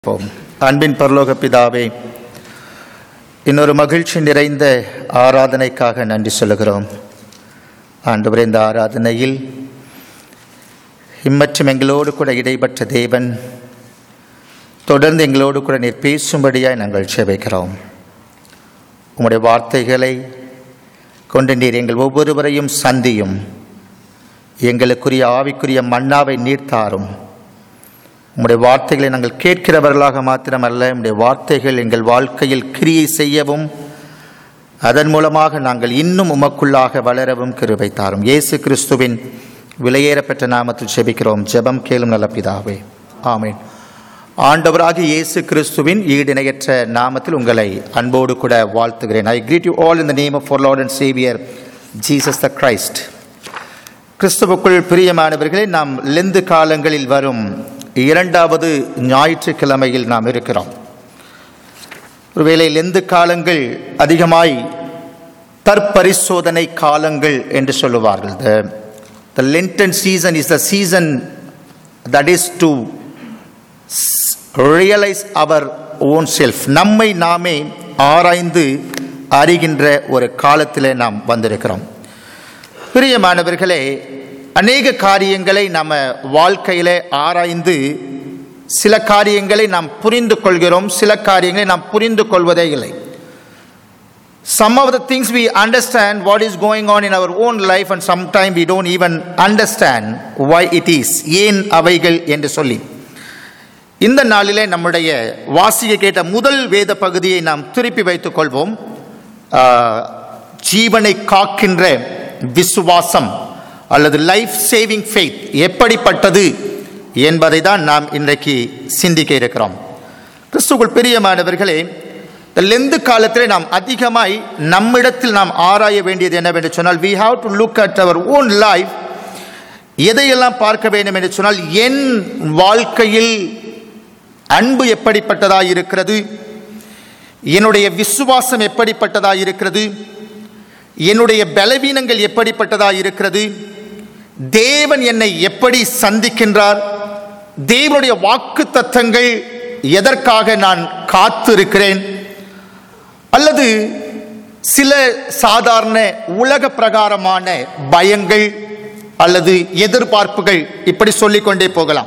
போம். அன்பின் பரலோக பிதாவே இன்னொரு மகிழ்ச்சி நிறைந்த ஆராதனைக்காக நன்றி சொல்லுகிறோம் ஆண்டவரே இந்த ஆராதனையில் இம்மற்றும் எங்களோடு கூட இடைப்பட்ட தேவன் தொடர்ந்து எங்களோடு கூட நீர் பேசும்படியாய் நாங்கள் செபிக்கிறோம் உம்முடைய வார்த்தைகளை கொண்டு நீர் எங்கள் ஒவ்வொருவரையும் சந்தியும் எங்களுக்குரிய ஆவிக்குரிய மன்னாவை நீர் தாரும் உம்முடைய வார்த்தைகளை நாங்கள் கேட்கிறவர்களாக மாத்திரமல்ல உம்முடைய வார்த்தைகள் எங்கள் வாழ்க்கையில் கிரியை செய்யவும் அதன் மூலமாக நாங்கள் இன்னும் உமக்குள்ளாக வளரவும் கிருபை தாரும் இயேசு கிறிஸ்துவின் விலையேறப்பெற்ற நாமத்தில் செபிக்கிறோம் ஜெபம் கேளும் நல்ல பிதாவே ஆமென் ஆண்டவராகிய இயேசு கிறிஸ்துவின் ஈடிணையற்ற நாமத்தில் உங்களை அன்போடு கூட வாழ்த்துகிறேன் I greet you all in the name of lord and saviour Jesus the Christ கிறிஸ்துவுக்குள் பிரியமானவர்களே நாம் லெந்து காலங்களில் வரும் இரண்டாவது ஞாயிற்றுக்கிழமையில் நாம் இருக்கிறோம் ஒருவேளை லெந்து காலங்கள் அதிகமாய் தற்பரிசோதனை காலங்கள் என்று சொல்லுவார்கள் the the Lenten season is the season that is to realise our own self நம்மை நாமே ஆராய்ந்து அறிகின்ற ஒரு காலத்தில் நாம் வந்திருக்கிறோம் பிரியமானவர்களே அநேக காரியங்களை நம்ம வாழ்க்கையில ஆராய்ந்து சில காரியங்களை நாம் புரிந்து கொள்கிறோம் சில காரியங்களை நாம் புரிந்து கொள்வதே இல்லை some of the things we understand what is going on in our own life and sometimes we don't even understand why it is ஏன் அவைகள் என்று சொல்லி இந்த நாளிலே நம்முடைய வாசிக்க கேட்ட முதல் வேத பகுதியை நாம் திருப்பி வைத்துக் கொள்வோம் ஆ, ஜீவனை காக்கின்ற விசுவாசம் அல்லது லைஃப் சேவிங் ஃபெய்த் எப்படிப்பட்டது என்பதை தான் நாம் இன்றைக்கு சிந்திக்க இருக்கிறோம் கிறிஸ்துக்குள் பிரியமானவர்களே இந்த லெந்து காலத்திலே நாம் அதிகமாய் நம்மிடத்தில் நாம் ஆராய வேண்டியது என்னவென்று சொன்னால் we have to look at our own life எதையெல்லாம் பார்க்க வேண்டும் என்று சொன்னால் என் வாழ்க்கையில் அன்பு எப்படிப்பட்டதாக இருக்கிறது என்னுடைய விசுவாசம் எப்படிப்பட்டதாக இருக்கிறது என்னுடைய பலவீனங்கள் எப்படிப்பட்டதாக இருக்கிறது தேவன் என்னை எப்படி சந்திக்கின்றார் தேவனுடைய வாக்கு தத்தங்கள் எதற்காக நான் காத்திருக்கிறேன் அல்லது சில சாதாரண உலக பிரகாரமான பயங்கள் அல்லது எதிர்பார்ப்புகள் இப்படி சொல்லிக்கொண்டே போகலாம்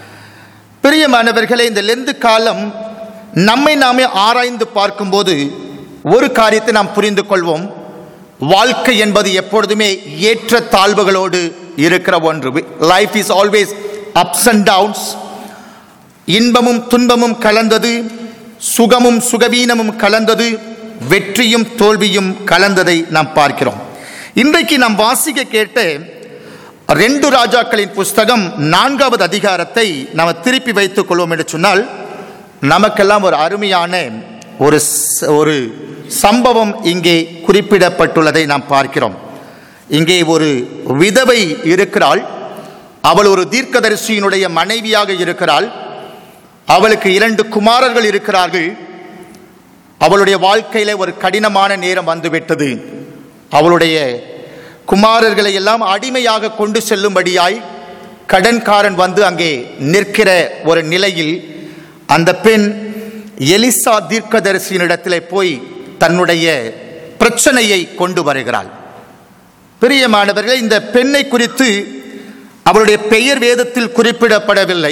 பிரியமானவர்களே இந்த லெந்து காலம் நம்மை நாமே ஆராய்ந்து பார்க்கும்போது ஒரு காரியத்தை நாம் புரிந்து கொள்வோம் வாழ்க்கை என்பது எப்பொழுதுமே ஏற்ற தாழ்வுகளோடு இருக்கிற ஒன்று life is always ups and downs இன்பமும் துன்பமும் கலந்தது சுகமும் சுகவீனமும் கலந்தது வெற்றியும் தோல்வியும் கலந்ததை நாம் பார்க்கிறோம் இன்றைக்கு நாம் வாசிக்க கேட்ட ரெண்டு ராஜாக்களின் புஸ்தகம் நான்காவது அதிகாரத்தை நாம் திருப்பி வைத்துக் கொள்வோம் என்று சொன்னால் நமக்கெல்லாம் ஒரு அருமையான ஒரு ச- ஒரு சம்பவம் இங்கே குறிப்பிடப்பட்டுள்ளதை நாம் பார்க்கிறோம் இங்கே ஒரு விதவை இருக்கிறாள் அவள் ஒரு தீர்க்கதரிசியினுடைய மனைவியாக இருக்கிறாள் அவளுக்கு இரண்டு குமாரர்கள் இருக்கிறார்கள் அவளுடைய வாழ்க்கையில ஒரு கடினமான நேரம் வந்துவிட்டது அவளுடைய குமாரர்களை எல்லாம் அடிமையாக கொண்டு செல்லும்படியாய் கடன்காரன் வந்து அங்கே நிற்கிற ஒரு நிலையில் அந்த பெண் எலிசா தீர்க்கதரிசியினிடத்திலே போய் தன்னுடைய பிரச்சனையை கொண்டு வருகிறாள் பிரியமானவர்களே இந்த பெண்ணை குறித்து அவளுடைய பெயர் வேதத்தில் குறிப்பிடப்படவில்லை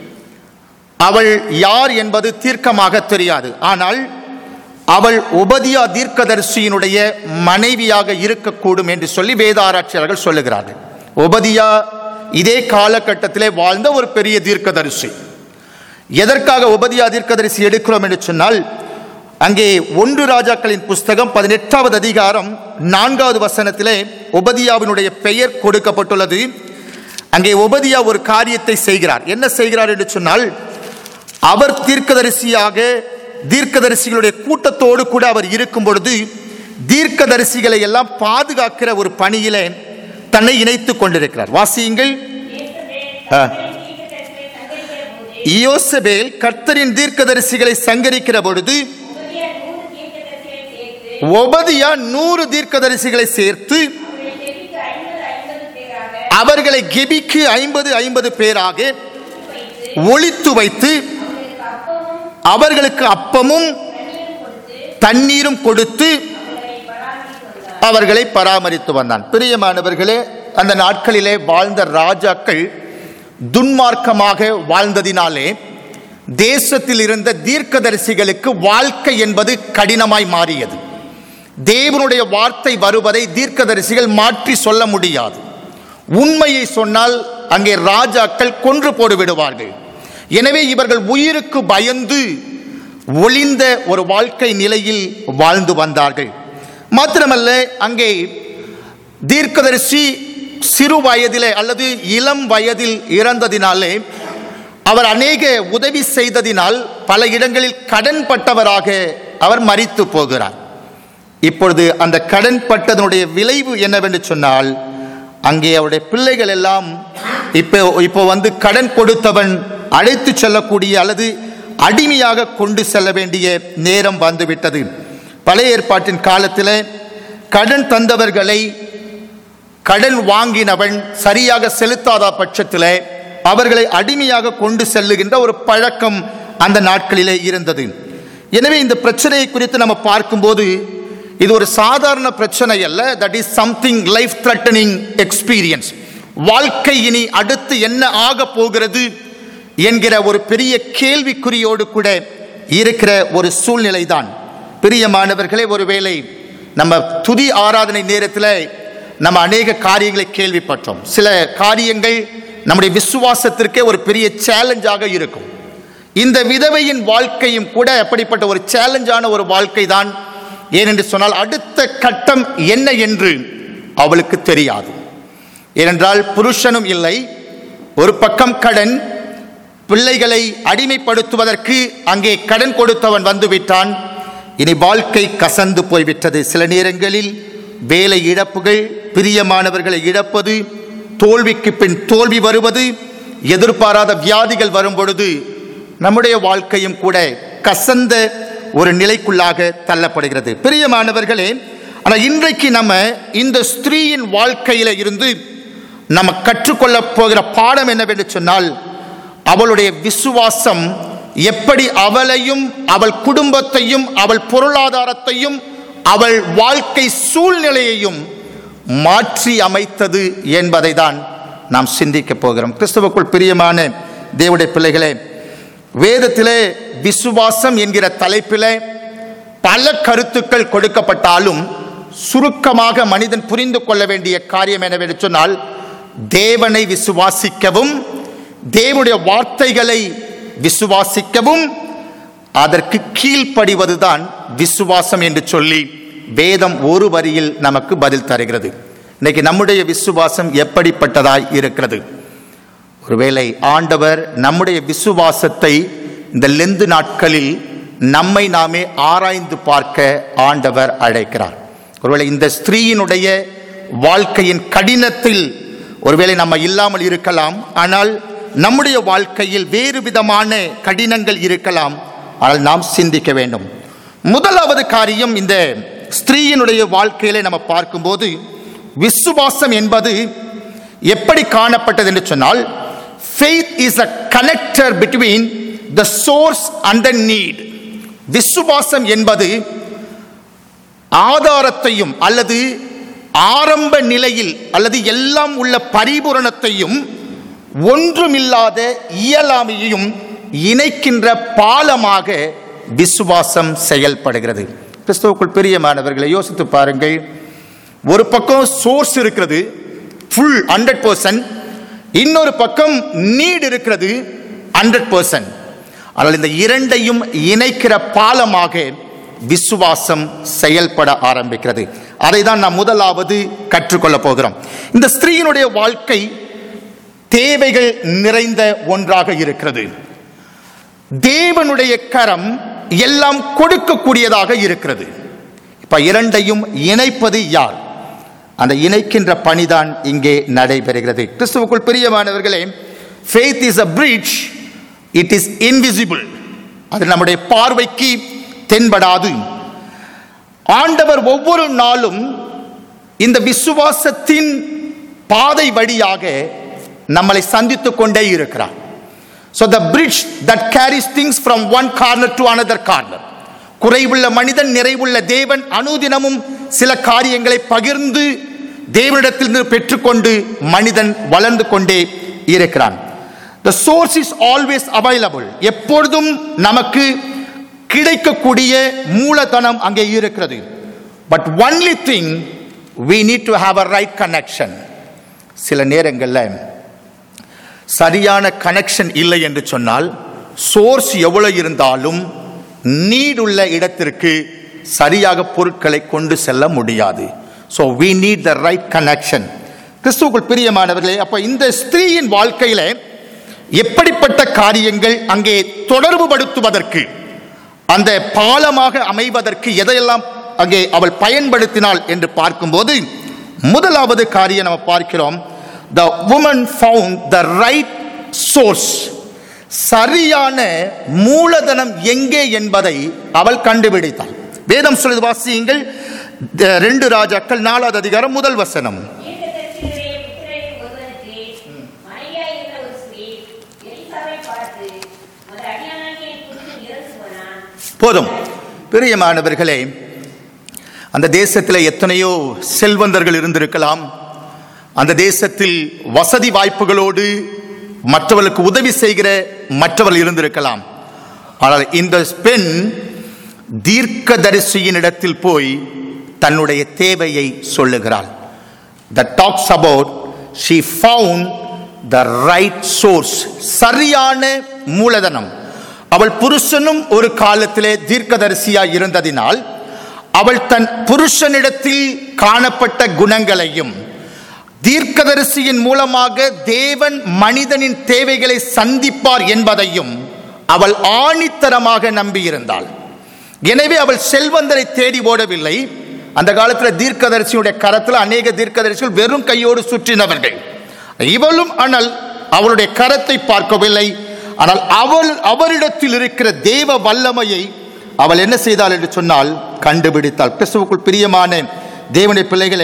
அவள் யார் என்பது தீர்க்கமாக தெரியாது ஆனால் அவள் உபதியா தீர்க்கதரிசியினுடைய மனைவியாக இருக்கக்கூடும் என்று சொல்லி வேத ஆராய்ச்சியாளர்கள் சொல்லுகிறார்கள் உபதியா இதே காலகட்டத்திலே வாழ்ந்த ஒரு பெரிய தீர்க்கதரிசி எதற்காக உபதியா தீர்க்கதரிசி எடுக்கிறோம் என்று சொன்னால் அங்கே ஒன்று ராஜாக்களின் புஸ்தகம் பதினெட்டாவது அதிகாரம் நான்காவது வசனத்திலே உபதியாவினுடைய பெயர் கொடுக்கப்பட்டுள்ளது அங்கே உபதியா ஒரு காரியத்தை செய்கிறார் என்ன செய்கிறார் என்று சொன்னால் அவர் தீர்க்கதரிசியாக தீர்க்கதரிசிகளுடைய கூட்டத்தோடு கூட அவர் இருக்கும் பொழுது தீர்க்கதரிசிகளை எல்லாம் பாதுகாக்கிற ஒரு பணியிலே தன்னை இணைத்துக் கொண்டிருக்கிறார் வாசியுங்கள் ஆ. யோசபேல் கர்த்தரின் தீர்க்கதரிசிகளை சங்கரிக்கிற பொழுது ஒபதியா நூறு தீர்க்கதரிசிகளை சேர்த்து அவர்களை கெபிக்கு ஐம்பது ஐம்பது பேராக ஒளித்து வைத்து அவர்களுக்கு அப்பமும் தண்ணீரும் கொடுத்து அவர்களை பராமரித்து வந்தான் பிரியமானவர்களே அந்த நாட்களிலே வாழ்ந்த ராஜாக்கள் துன்மார்க்கமாக வாழ்ந்ததினாலே தேசத்தில் இருந்த தீர்க்கதரிசிகளுக்கு வாழ்க்கை என்பது கடினமாய் மாறியது தேவனுடைய வார்த்தை வருவதை தீர்க்கதரிசிகள் மாற்றி சொல்ல முடியாது உண்மையை சொன்னால் அங்கே ராஜாக்கள் கொன்று போடு விடுவார்கள் எனவே இவர்கள் உயிருக்கு பயந்து ஒளிந்த ஒரு வாழ்க்கை நிலையில் வாழ்ந்து வந்தார்கள் மாத்திரமல்ல அங்கே தீர்க்கதரிசி சிறு வயதிலே அல்லது இளம் வயதில் இறந்ததினாலே அவர் அநேக உதவி செய்ததினால் பல இடங்களில் கடன் பட்டவராக அவர் மரித்து போகிறார் இப்பொழுது அந்த கடன் பட்டதனுடைய விளைவு என்னவென்று சொன்னால் அங்கே அவருடைய பிள்ளைகள் எல்லாம் இப்போ இப்போ வந்து கடன் கொடுத்தவன் அழைத்து செல்லக்கூடிய அல்லது அடிமையாக கொண்டு செல்ல வேண்டிய நேரம் வந்துவிட்டது பழைய ஏற்பாட்டின் காலத்தில் கடன் தந்தவர்களை கடன் வாங்கினவன் சரியாக செலுத்தாத பட்சத்தில் அவர்களை அடிமையாக கொண்டு செல்லுகின்ற ஒரு பழக்கம் அந்த நாட்களிலே இருந்தது எனவே இந்த பிரச்சனையை குறித்து நம்ம பார்க்கும்போது இது ஒரு சாதாரண பிரச்சனை அல்ல that is something life threatening experience வாழ்க்கை இனி அடுத்து என்ன ஆக போகிறது என்கிற ஒரு பெரிய கேள்விக்குறியோடு கூட இருக்கிற ஒரு சூழ்நிலை தான் பிரியமானவர்களே ஒருவேளை நம்ம துதி ஆராதனை நேரத்தில் நம்ம அநேக காரியங்களை கேள்விப்பட்டோம் சில காரியங்கள் நம்முடைய விசுவாசத்திற்கே ஒரு பெரிய சேலஞ்சாக இருக்கும் இந்த விதவையின் வாழ்க்கையும் கூட அப்படிப்பட்ட ஒரு சேலஞ்சான ஒரு வாழ்க்கை தான் ஏனென்று சொன்னால் அடுத்த கட்டம் என்ன என்று அவளுக்கு தெரியாது ஏனென்றால் புருஷனும் இல்லை ஒரு பக்கம் கடன் பிள்ளைகளை அடிமைப்படுத்துவதற்கு அங்கே கடன் கொடுத்தவன் வந்துவிட்டான் இனி வாழ்க்கை கசந்து போய்விட்டது சில நேரங்களில் வேலை இழப்புகள் பிரியமானவர்களை இழப்பது தோல்விக்கு பின் தோல்வி வருவது எதிர்பாராத வியாதிகள் வரும் பொழுது நம்முடைய வாழ்க்கையும் கூட கசந்த ஒரு நிலைக்குள்ளாக தள்ளப்படுகிறது பிரியமானவர்களே ஆனால் இன்றைக்கு நம்ம இந்த ஸ்திரீயின் வாழ்க்கையில இருந்து நம்ம கற்றுக்கொள்ள போகிற பாடம் என்னவென்று சொன்னால் அவளுடைய விசுவாசம் எப்படி அவளையும் அவள் குடும்பத்தையும் அவள் பொருளாதாரத்தையும் அவள் வாழ்க்கை சூழ்நிலையையும் மாற்றி அமைத்தது என்பதை தான் நாம் சிந்திக்க போகிறோம் கிறிஸ்துவுக்குள் பிரியமான தேவடைய பிள்ளைகளே வேதத்திலே விசுவாசம் என்கிற தலைப்பிலே பல கருத்துக்கள் கொடுக்கப்பட்டாலும் சுருக்கமாக மனிதன் புரிந்து கொள்ள வேண்டிய காரியம் என்னவென்று சொன்னால் தேவனை விசுவாசிக்கவும் தேவனுடைய வார்த்தைகளை விசுவாசிக்கவும் அதற்கு கீழ்ப்படிவதுதான் விசுவாசம் என்று சொல்லி வேதம் ஒரு வரியில் நமக்கு பதில் தருகிறது இன்னைக்கு நம்முடைய விசுவாசம் எப்படிப்பட்டதாய் இருக்கிறது ஒருவேளை ஆண்டவர் நம்முடைய விசுவாசத்தை இந்த லெந்து நாட்களில் நம்மை நாமே ஆராய்ந்து பார்க்க ஆண்டவர் அழைக்கிறார் ஒருவேளை இந்த ஸ்திரீயினுடைய வாழ்க்கையின் கடினத்தில் ஒருவேளை நம்ம இல்லாமல் இருக்கலாம் ஆனால் நம்முடைய வாழ்க்கையில் வேறு விதமான கடினங்கள் இருக்கலாம் ஆனால் நாம் சிந்திக்க வேண்டும் முதலாவது காரியம் இந்த ஸ்திரீயினுடைய வாழ்க்கையில நம்ம பார்க்கும்போது விசுவாசம் என்பது எப்படி காணப்பட்டது என்று சொன்னால் faith is a connector between the source and the need விசுவாசம் என்பது ஆதாரத்தையும் அல்லது ஆரம்ப நிலையில் அல்லது எல்லாம் உள்ள பரிபூரணத்தையும் ஒன்றுமில்லாத இயலாமையையும் இணைக்கின்ற பாலமாக விசுவாசம் செயல்படுகிறது கிறிஸ்துவுக்குள் பிரியமானவர்களை யோசித்து பாருங்கள் ஒரு பக்கம் சோர்ஸ் இருக்கிறது ஃபுல் ஹண்ட்ரட் பர்சன்ட் இன்னொரு பக்கம் நீட் இருக்கிறது ஹண்ட்ரட் பர்சன்ட் ஆனால் இந்த இரண்டையும் இணைக்கிற பாலமாக விசுவாசம் செயல்பட ஆரம்பிக்கிறது அதை தான் நாம் முதலாவது கற்றுக்கொள்ள போகிறோம் இந்த ஸ்திரீயினுடைய வாழ்க்கை தேவைகள் நிறைந்த ஒன்றாக இருக்கிறது தேவனுடைய கரம் எல்லாம் கொடுக்கக்கூடியதாக இருக்கிறது இப்ப இரண்டையும் இணைப்பது யார் அந்த இணைக்கின்ற பணிதான் இங்கே நடைபெறுகிறது கிறிஸ்துவுக்குள் பிரியமானவர்களே faith is a bridge it is invisible அது நம்முடைய பார்வைக்கு தென்படாது ஆண்டவர் ஒவ்வொரு நாளும் இந்த விசுவாசத்தின் பாதை வழியாக நம்மளை சந்தித்துக் கொண்டே இருக்கிறார் so the bridge that carries things from one corner to another corner குறைவுள்ள மனிதன் நிறைவுள்ள தேவன் அனுதினமும் சில காரியங்களை பகிர்ந்து தேவனிடத்திலிருந்து பெற்றுக்கொண்டு மனிதன் வளர்ந்து கொண்டே இருக்கிறான் the source is always available எப்பொழுதும் நமக்கு கிடைக்கக்கூடிய மூலதனம் அங்கே இருக்கிறது but only thing we need to have a right connection சில நேரங்களில் சரியான கனெக்ஷன் இல்லை என்று சொன்னால் சோர்ஸ் எவ்வளவு இருந்தாலும் நீட் உள்ள இடத்திற்கு சரியாக பொருட்களை கொண்டு செல்ல முடியாது so we need the right connection கிறிஸ்துவுக்குள் பிரியமானவர்களே அப்ப இந்த ஸ்திரீயின் வாழ்க்கையில எப்படிப்பட்ட காரியங்கள் அங்கே தொடர்புபடுத்துவதற்கு அந்த பாலமாக அமைவதற்கு எதையெல்லாம் அங்கே அவள் பயன்படுத்தினாள் என்று பார்க்கும்போது முதலாவது காரியம் நம்ம பார்க்கிறோம் the woman found the right source சரியான மூலதனம் எங்கே என்பதை அவள் கண்டுபிடித்தாள் வேதம் சொல்லுது வாசியுங்கள் த- ரெண்டு ராஜாக்கள் நாலாவது அதிகாரம் முதல் வசனம் தீர்க்கதரிசிகளுடைய புத்திரரில் ஒருவனுக்கு மனைவியாயிருந்த ஒரு ஸ்திரீ எலிசாவை பார்த்து, உமது அடியானாகிய என் புருஷன் இறந்து போனான். போதும் பிரியமானவர்களே அந்த தேசத்தில் எத்தனையோ செல்வந்தர்கள் இருந்திருக்கலாம் அந்த தேசத்தில் வசதி வாய்ப்புகளோடு மற்றவர்களுக்கு உதவி செய்கிற மற்றவர்கள் இருந்திருக்கலாம் ஆனால் இந்த பெண் தீர்க்கதரிசியின் இடத்தில் போய் தன்னுடைய தேவையை சொல்லுகிறாள் that talks about she found the right source சரியான மூலதனம் அவள் புருஷனும் ஒரு காலத்திலே தீர்க்கதரிசியாய் இருந்ததினால் அவள் தன் புருஷனிடத்தில் காணப்பட்ட குணங்களையும் தீர்க்கதரிசியின் மூலமாக தேவன் மனிதனின் தேவைகளை சந்திப்பார் என்பதையும் அவள் ஆணித்தரமாக நம்பியிருந்தாள் எனவே அவள் செல்வந்தரை தேடி ஓடவில்லை அந்த காலத்தில் தீர்க்கதரிசியுடைய கரத்தில் அநேக தீர்க்கதரிசிகள் வெறும் கையோடு சுற்றினவர்கள் இவளும் ஆனால் அவளுடைய கரத்தை பார்க்கவில்லை ஆனால் அவள் அவரிடத்தில் இருக்கிற தேவ வல்லமையை அவள் என்ன செய்தாள் என்று சொன்னால் கண்டுபிடித்தாள் கிறிஸ்துவுக்குள் பிரியமான தேவனுடைய பிள்ளைகளே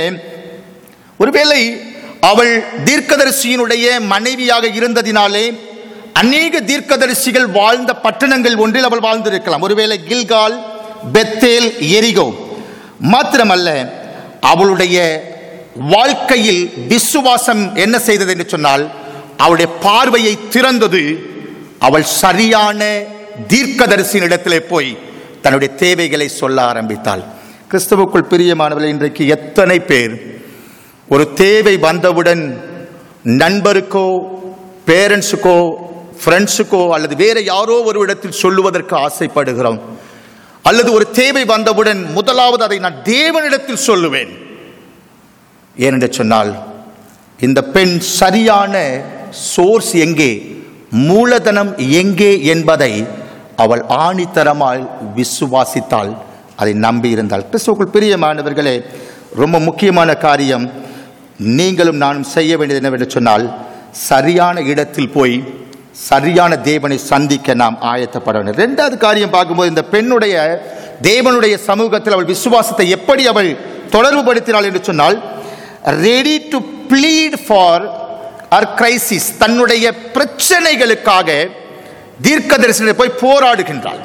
ஒருவேளை அவள் தீர்க்கதரிசியினுடைய மனைவியாக இருந்ததினாலே அநேக தீர்க்கதரிசிகள் வாழ்ந்த பட்டணங்கள் ஒன்றில் அவள் வாழ்ந்திருக்கலாம் ஒருவேளை கில்கால் பெத்தேல் எரிகோ மாத்திரமல்ல அவளுடைய வாழ்க்கையில் விசுவாசம் என்ன செய்தது என்று சொன்னால் அவளுடைய பார்வையை திறந்தது அவள் சரியான தீர்க்கதரிசியின் இடத்திலே போய் தன்னுடைய தேவைகளை சொல்ல ஆரம்பித்தாள் கிறிஸ்துவுக்குள் பிரியமானவர்கள் இன்றைக்கு எத்தனை பேர் ஒரு தேவை வந்தவுடன் நண்பருக்கோ பேரண்ட்ஸுக்கோ ஃப்ரெண்ட்ஸுக்கோ அல்லது வேற யாரோ ஒரு இடத்தில் சொல்லுவதற்கு ஆசைப்படுகிறோம் அல்லது ஒரு தேவை வந்தவுடன் முதலாவது அதை நான் தேவனிடத்தில் சொல்லுவேன் ஏனென்று சொன்னால் இந்த பெண் சரியான சோர்ஸ் எங்கே மூலதனம் எங்கே என்பதை அவள் ஆணித்தரமாய் விசுவாசித்தாள் அதை நம்பியிருந்தாள் கிறிஸ்துவுக்குள் பிரியமானவர்களே ரொம்ப முக்கியமான காரியம் நீங்களும் நானும் செய்ய வேண்டியது என்னவென்று சொன்னால் சரியான இடத்தில் போய் சரியான தேவனை சந்திக்க நாம் ஆயத்தப்பட வேண்டும் ரெண்டாவது காரியம் பார்க்கும்போது இந்த பெண்ணுடைய தேவனுடைய சமூகத்தில் அவள் விசுவாசத்தை எப்படி அவள் தொடர்புபடுத்தினாள் என்று சொன்னால் ready to bleed for her crisis தன்னுடைய பிரச்சனைகளுக்காக தீர்க்கதரிசனை போய் போராடுகின்றாள்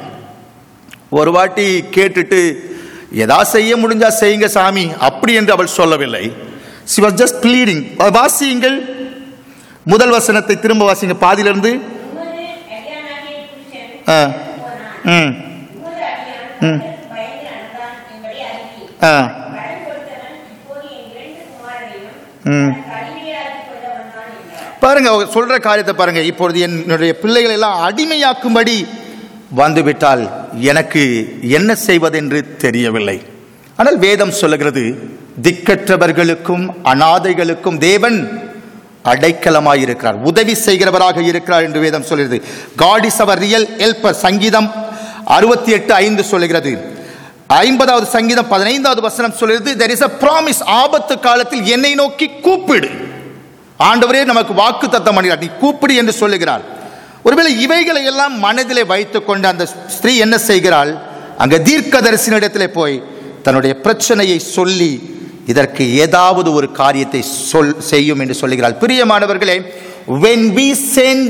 ஒரு வாட்டி கேட்டுட்டு எதா செய்ய முடிஞ்சா செய்யுங்க சாமி அப்படி என்று அவள் சொல்லவில்லை she was just pleading வாசியுங்கள் முதல் வசனத்தை திரும்ப வாசிங்க பாதியிலிருந்து உமது அடியானாகிய என் புருஷன் ஆ. இறந்து போனான். ம் உமது அடியான் பயந்து அழுதான் என்பதை அறிவீர். ஆ கடன் கொடுத்தவன் இப்போது என் இரண்டு குமாரரையும் ம். தனக்கு அடிமையாக்கிக் கொள்ள வந்தான் என்றார். பாருங்க அவங்க சொல்ற காரியத்தை பாருங்க இப்பொழுது என்னுடைய பிள்ளைகளை எல்லாம் அடிமையாக்கும்படி வந்துவிட்டால் எனக்கு என்ன செய்வதென்று தெரியவில்லை ஆனால் வேதம் சொல்லுகிறது திக்கற்றவர்களுக்கும் அனாதைகளுக்கும் தேவன் அடைக்கலமாயிருக்கிறார் உதவி செய்கிறவராக இருக்கிறார் என்று வேதம் சொல்கிறது God is our real helper சங்கீதம் அறுபத்தி எட்டு ஐந்து சொல்லுகிறது ஐம்பதாவது சங்கீதம் பதினைந்தாவது வசனம் சொல்கிறது there is a promise ஆபத்து காலத்தில் என்னை நோக்கி கூப்பிடு ஆண்டவரே நமக்கு வாக்கு தத்தம் பண்ணுகிறார் நீ கூப்பிடு என்று சொல்லுகிறார் ஒருவேளை இவைகளை எல்லாம் மனதிலே வைத்துக்கொண்டு அந்த ஸ்திரீ என்ன செய்கிறாள் அங்க தீர்க்கதரிசனிடத்திலே போய் தன்னுடைய பிரச்சனையை சொல்லி இதற்கு ஏதாவது ஒரு காரியத்தை சொல் செய்யும் என்று சொல்லுகிறாள் பிரியமானவர்களே when we send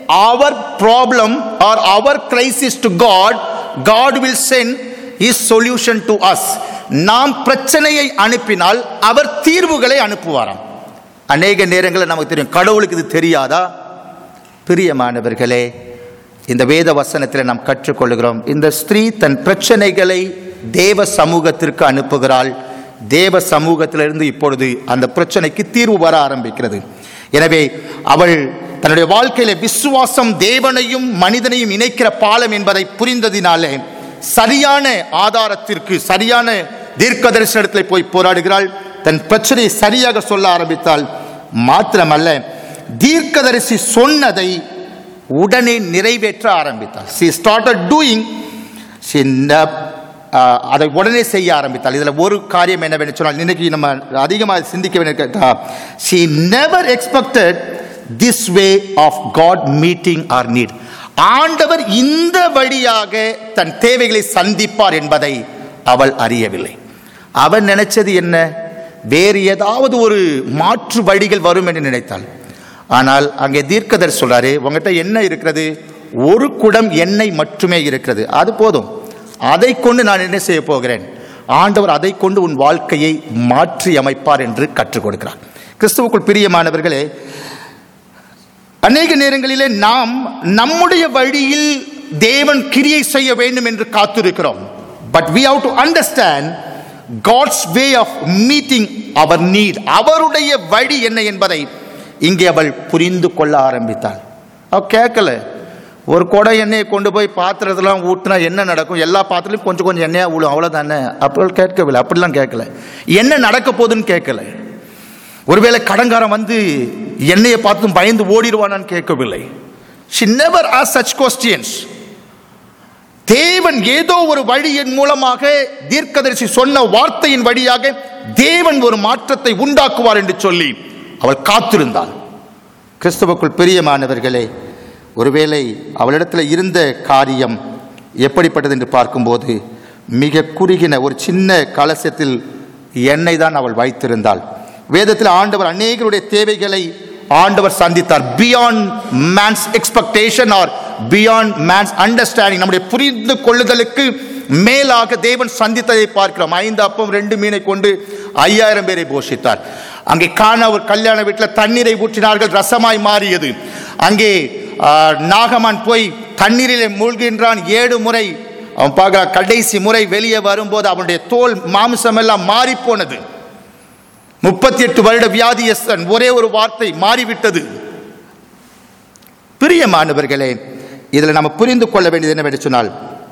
our problem or our crisis to God, God will send His solution to us. நாம் பிரச்சனையை அனுப்பினால் அவர் தீர்வுகளை அனுப்புவாராம் அநேக நேரங்களில் நமக்கு தெரியும் கடவுளுக்கு இது தெரியாதா பிரியமானவர்களே இந்த வேத வசனத்தில் நாம் கற்றுக்கொள்கிறோம் இந்த ஸ்திரீ தன் பிரச்சனைகளை தேவ சமூகத்திற்கு அனுப்புகிறாள் தேவ சமூகத்திலிருந்து இப்பொழுது அந்த பிரச்சனைக்கு தீர்வு வர ஆரம்பிக்கிறது எனவே அவள் தன்னுடைய வாழ்க்கையில விசுவாசம் தேவனையும் மனிதனையும் இணைக்கிற பாலம் என்பதை புரிந்ததினாலே சரியான ஆதாரத்திற்கு சரியான தீர்க்க தரிசனத்தில் போய் போராடுகிறாள் தன் பிரச்சனையை சரியாக சொல்ல ஆரம்பித்தாள் மாத்திரமல்ல தீர்க்கதரிசி சொன்னதை உடனே நிறைவேற்ற ஆரம்பித்தாள் சி ஸ்டார்டட் டூயிங் சி அதை உடனே செய்ய ஆரம்பித்தாள் இதில் ஒரு காரியம் என்னவென்று சொன்னால் இன்னைக்கு நம்ம அதிகமாக சிந்திக்க வேண்டிய she never expected this way of God meeting our need ஆண்டவர் இந்த வழியாக தன் தேவைகளை சந்திப்பார் என்பதை அவள் அறியவில்லை அவன் நினைச்சது என்ன வேறு ஏதாவது ஒரு மாற்று வழிகள் வரும் என்று நினைத்தாள் ஆனால் அங்கே தீர்க்கதர் சொல்றாரு உங்ககிட்ட என்ன இருக்கிறது ஒரு குடம் எண்ணெய் மட்டுமே இருக்கிறது அது போதும் அதை கொண்டு நான் என்ன செய்ய போகிறேன் ஆண்டவர் அதை கொண்டு உன் வாழ்க்கையை மாற்றி அமைப்பார் என்று கற்றுக் கொடுக்கிறார் கிறிஸ்துவுக்குள் பிரியமானவர்களே அநேக நேரங்களிலே நாம் நம்முடைய வழியில் தேவன் கிரியை செய்ய வேண்டும் என்று காத்திருக்கிறோம் but we have to understand God's way of meeting our need அவருடைய வழி என்ன என்பதை இங்கே அவள் புரிந்து கொள்ள ஆரம்பித்தாள் அவ கேட்கல ஒரு குடம் எண்ணெயை கொண்டு போய் பாத்திரத்தெல்லாம் ஊற்றினா என்ன நடக்கும் எல்லா பாத்திரத்திலும் கொஞ்சம் கொஞ்சம் எண்ணெயாக விழும் அவ்வளோதானே அப்படி கேட்கவில்லை அப்படிலாம் கேட்கல என்ன நடக்க போகுதுன்னு கேட்கல ஒருவேளை கடங்காரன் வந்து என்னையை பார்த்தும் பயந்து ஓடிடுவானான்னு கேட்கவில்லை she never asked such questions தேவன் ஏதோ ஒரு வழியின் மூலமாக தீர்க்கதரிசி சொன்ன வார்த்தையின் வழியாக தேவன் ஒரு மாற்றத்தை உண்டாக்குவார் என்று சொல்லி அவள் காத்திருந்தாள் கிறிஸ்துவுக்குள் பிரியமானவர்களே ஒருவேளை அவளிடத்தில் இருந்த காரியம் எப்படிப்பட்டது என்று பார்க்கும்போது மிக குறுகின ஒரு சின்ன கலசத்தில் எண்ணெய் தான் அவள் வைத்திருந்தாள் வேதத்தில் ஆண்டவர் அநேகருடைய தேவைகளை ஆண்டவர் சந்தித்தார் beyond man's expectation or beyond man's understanding நம்முடைய புரிந்து கொள்ளுதலுக்கு மேலாக தேவன் சந்தித்ததை பார்க்கிறோம் ஐந்து அப்பம் ரெண்டு மீனை கொண்டு ஐயாயிரம் பேரை போஷித்தார் அங்கே காண ஒரு கல்யாண வீட்டில் தண்ணீரை ஊற்றினார்கள் ரசமாய் மாறியது அங்கே ஆ, நாகமான் போய் தண்ணீரிலே மூழ்கின்றான் ஏழு முறை அவன் பார்க்க கடைசி முறை வெளியே வரும்போது அவனுடைய தோல் மாமிசம் எல்லாம் மாறி போனது முப்பத்தி எட்டு வருட வியாதியஸ்தன் ஒரே ஒரு வார்த்தை மாறிவிட்டது பிரியமானவர்களே இதில் நம்ம புரிந்து கொள்ள வேண்டியது என்னவென்று சொன்னால்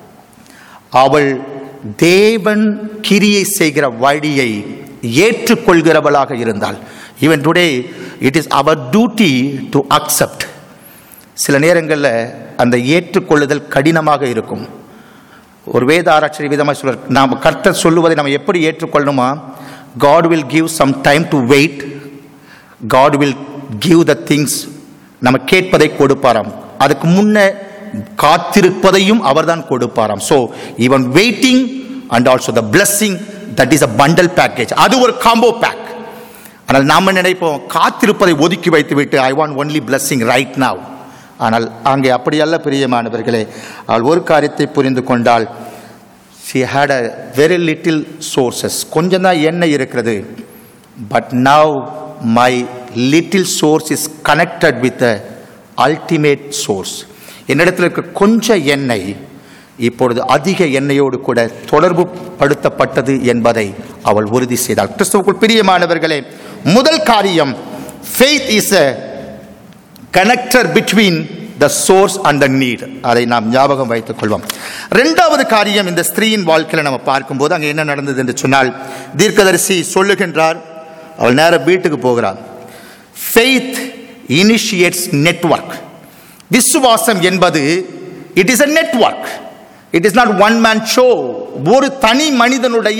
அவள் தேவன் கிரியை செய்கிற வழியை ஏற்றுக்கொள்கிறவளாக இருந்தாள் even today it is our duty to accept சில நேரங்களில் அந்த ஏற்றுக்கொள்ளுதல் கடினமாக இருக்கும் ஒரு வேத ஆராய்ச்சி விதமாக சொல்ற நாம் கர்த்தர் சொல்லுவதை நம்ம எப்படி ஏற்றுக்கொள்ளணுமா God will give some time to wait God will give the things நம்ம கேட்பதை கொடுப்பாராம் அதுக்கு முன்ன காத்திருப்பதையும் அவர்தான் கொடுப்பாராம் so even waiting and also the blessing that is a bundle package அது ஒரு காம்போ பேக் ஆனால் நாம நினைப்போம் காத்திருப்பதை ஒதுக்கி வைத்து விட்டு I want only blessing right now ஆனால் அங்கே அப்படியல்ல பிரியமானவர்களே அவள் ஒரு காரியத்தை புரிந்து கொண்டால் she had a very little sources கொஞ்சம் தான் எண்ணெய் இருக்கிறது but now my little source is connected with the ultimate source என்னிடத்தில் இருக்க கொஞ்சம் எண்ணெய் இப்பொழுது அதிக எண்ணெயோடு கூட தொடர்பு படுத்தப்பட்டது என்பதை அவள் உறுதி செய்தாள் கிறிஸ்துவுக்குள் பிரியமானவர்களே முதல் காரியம் faith is a connector between the source and the need அதை நாம் ஞாபகம் வைத்துக் கொள்வோம் ரெண்டாவது காரியம் இந்த ஸ்திரீயின் வாழ்க்கையில் நம்ம பார்க்கும்போது அங்கே என்ன நடந்தது என்று சொன்னால் தீர்க்கதரிசி சொல்லுகின்றார் அவள் நேரம் வீட்டுக்கு போகிறாள் ஃபெய்த் இனிஷியேட்ஸ் நெட்வொர்க் விசுவாசம் என்பது it is a network it is not one man show ஒரு தனி மனிதனுடைய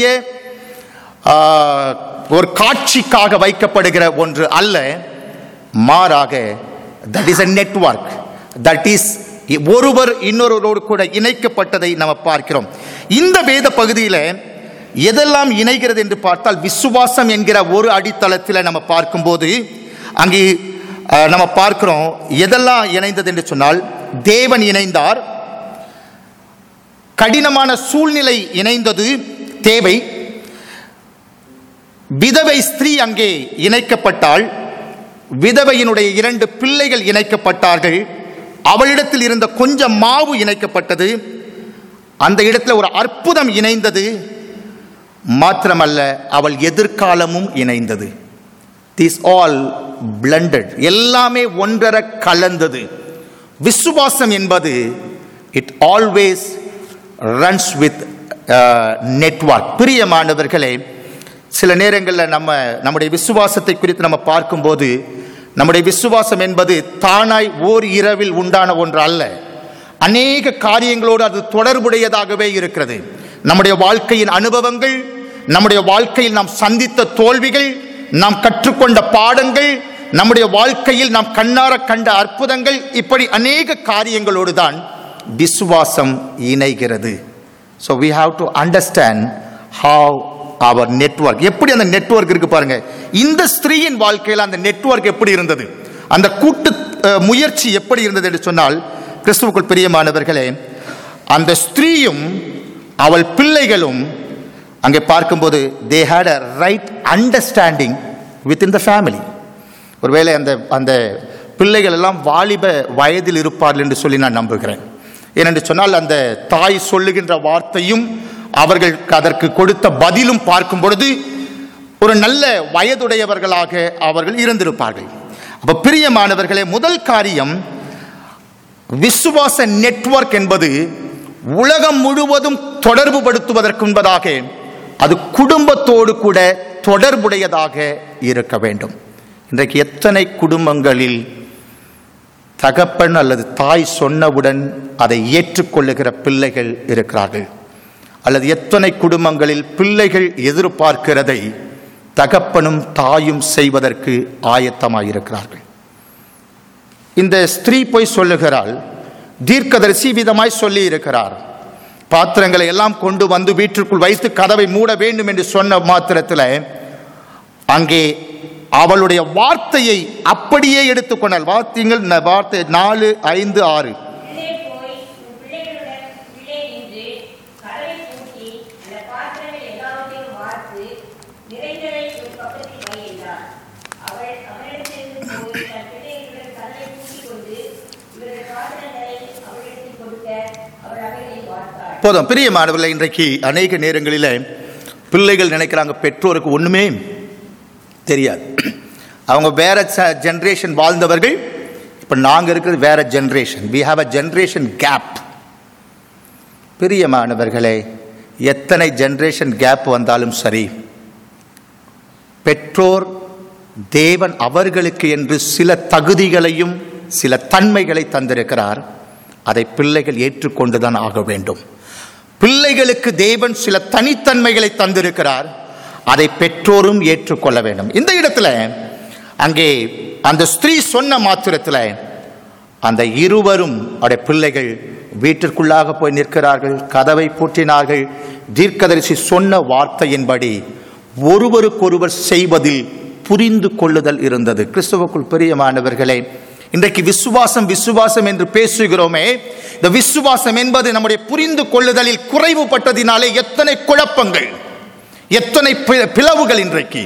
ஆஹ், ஒரு காட்சிக்காக வைக்கப்படுகிற ஒன்று அல்ல மாறாக that is a network that is ஒருவர் இன்னொருவரோடு கூட இணைக்கப்பட்டதை நம்ம பார்க்கிறோம் இந்த வேத பகுதியில் எதெல்லாம் இணைகிறது என்று பார்த்தால் விசுவாசம் என்கிற ஒரு அடித்தளத்தில் நம்ம பார்க்கும்போது அங்கே அஹ், நம்ம பார்க்கிறோம் எதெல்லாம் இணைந்தது என்று சொன்னால் தேவன் இணைந்தார் கடினமான சூழ்நிலை இணைந்தது தேவை விதவை ஸ்திரீ அங்கே இணைக்கப்பட்டால் விதவையினுடைய இரண்டு பிள்ளைகள் இணைக்கப்பட்டார்கள் அவளிடத்தில் இருந்த கொஞ்சம் மாவு இணைக்கப்பட்டது அந்த இடத்துல ஒரு அற்புதம் இணைந்தது மாத்திரமல்ல அவள் எதிர்காலமும் இணைந்தது திஸ் ஆல் பிளண்டட் எல்லாமே ஒன்றர கலந்தது விசுவாசம் என்பது it always runs with network பிரியமானவர்களே சில நேரங்களில் நம்ம நம்முடைய விசுவாசத்தை குறித்து நம்ம பார்க்கும்போது நம்முடைய விசுவாசம் என்பது தானாய் ஓர் இரவில் உண்டான ஒன்று அல்ல அநேக காரியங்களோடு அது தொடர்புடையதாகவே இருக்கிறது நம்முடைய வாழ்க்கையின் அனுபவங்கள் நம்முடைய வாழ்க்கையில் நாம் சந்தித்த தோல்விகள் நாம் கற்றுக்கொண்ட பாடங்கள் நம்முடைய வாழ்க்கையில் நாம் கண்ணார கண்ட அற்புதங்கள் இப்படி அநேக காரியங்களோடு தான் விசுவாசம் இணைகிறது so we have to understand how our network எப்படி அந்த நெட்வொர்க் இருக்கு பாருங்க இந்த ஸ்திரீயின் வாழ்க்கையில் அந்த நெட்வொர்க் எப்படி இருந்தது அந்த கூட்டு அஹ், முயற்சி எப்படி இருந்தது என்று சொன்னால் கிறிஸ்துவுக்குள் பிரியமானவர்களே அந்த ஸ்திரீயும் அவள் பிள்ளைகளும் அங்கே பார்க்கும்போது they had a right understanding within the family ஒருவேளை அந்த அந்த பிள்ளைகள் எல்லாம் வாலிப வயதில் இருப்பார்கள் என்று சொல்லி நான் நம்புகிறேன் ஏனென்று சொன்னால் அந்த தாய் சொல்லுகின்ற வார்த்தையும் அவர்கள் அதற்கு கொடுத்த பதிலும் பார்க்கும் பொழுது ஒரு நல்ல வயதுடையவர்களாக அவர்கள் இருந்திருப்பார்கள் அப்ப பிரியமானவர்களே முதல் காரியம் விசுவாச நெட்வொர்க் என்பது உலகம் முழுவதும் தொடர்பு படுத்துவதற்கு என்பதாக அது குடும்பத்தோடு கூட தொடர்புடையதாக இருக்க வேண்டும் இன்றைக்கு எத்தனை குடும்பங்களில் தகப்பன் அல்லது தாய் சொன்னவுடன் அதை ஏற்றுக்கொள்ளுகிற பிள்ளைகள் இருக்கிறார்கள் அல்லது எத்தனை குடும்பங்களில் பிள்ளைகள் எதிர்பார்க்கிறதை தகப்பனும் தாயும் செய்வதற்கு ஆயத்தமாயிருக்கிறார்கள் இந்த ஸ்திரீ போய் சொல்லுகிறாள் தீர்க்கதரிசி விதமாய் சொல்லி இருக்கிறார் பாத்திரங்களை எல்லாம் கொண்டு வந்து வீட்டிற்குள் வைத்து கதவை மூட வேண்டும் என்று சொன்ன மாத்திரத்தில் அங்கே அவளுடைய வார்த்தையை அப்படியே எடுத்துக்கொண்டால் வார்த்தைகள் ந- வார்த்தை நாலு ஐந்து ஆறு உள்ளே போய் உன் பிள்ளைகளுடன் உள்ளே நின்று கதவை பூட்டி அந்த பாத்திரங்கள் எல்லாவற்றையும் வார்த்து நிறைந்ததை ஒரு பக்கத்தில் வை என்றார் அவள் அவனிடத்திலிருந்து போய் தன் பிள்ளைகளுடன் கதவை பூட்டிக் கொண்டு இவர்கள் பாத்திரங்களை அவளிடத்தில் கொடுக்க அவள் அவைகளை வார்த்தாள் போதும் பிரியமானவர்கள் இன்றைக்கு அநேக நேரங்களில் பிள்ளைகள் நினைக்கிறாங்க பெற்றோருக்கு ஒண்ணுமே தெரியாது அவங்க வேற ஜென்ரேஷன் வாழ்ந்தவர்கள் இப்போ நாங்கள் இருக்கிறது வேற generation we have a generation gap பிரியமானவர்களே எத்தனை ஜென்ரேஷன் கேப் வந்தாலும் சரி பெற்றோர் தேவன் அவர்களுக்கு என்று சில தகுதிகளையும் சில தன்மைகளை தந்திருக்கிறார் அதை பிள்ளைகள் ஏற்றுக்கொண்டுதான் ஆக வேண்டும் பிள்ளைகளுக்கு தேவன் சில தனித்தன்மைகளை தந்திருக்கிறார் அதை பெற்றோரும் ஏற்றுக்கொள்ள வேண்டும் இந்த இடத்துல அங்கே அந்த ஸ்திரீ சொன்ன மாத்திரத்தில் அந்த இருவரும் அவருடைய பிள்ளைகள் வீட்டிற்குள்ளாக போய் நிற்கிறார்கள் கதவை பூட்டினார்கள் தீர்க்கதரிசி சொன்ன வார்த்தையின்படி ஒருவருக்கொருவர் செய்வதில் புரிந்து கொள்ளுதல் இருந்தது கிறிஸ்துவுக்குள் பிரியமானவர்களே இன்றைக்கு விசுவாசம் விசுவாசம் என்று பேசுகிறோமே இந்த விசுவாசம் என்பது நம்முடைய புரிந்து கொள்ளுதலில் குறைவுபட்டதினாலே எத்தனை குழப்பங்கள் எத்தனை பி- பிளவுகள் இன்றைக்கு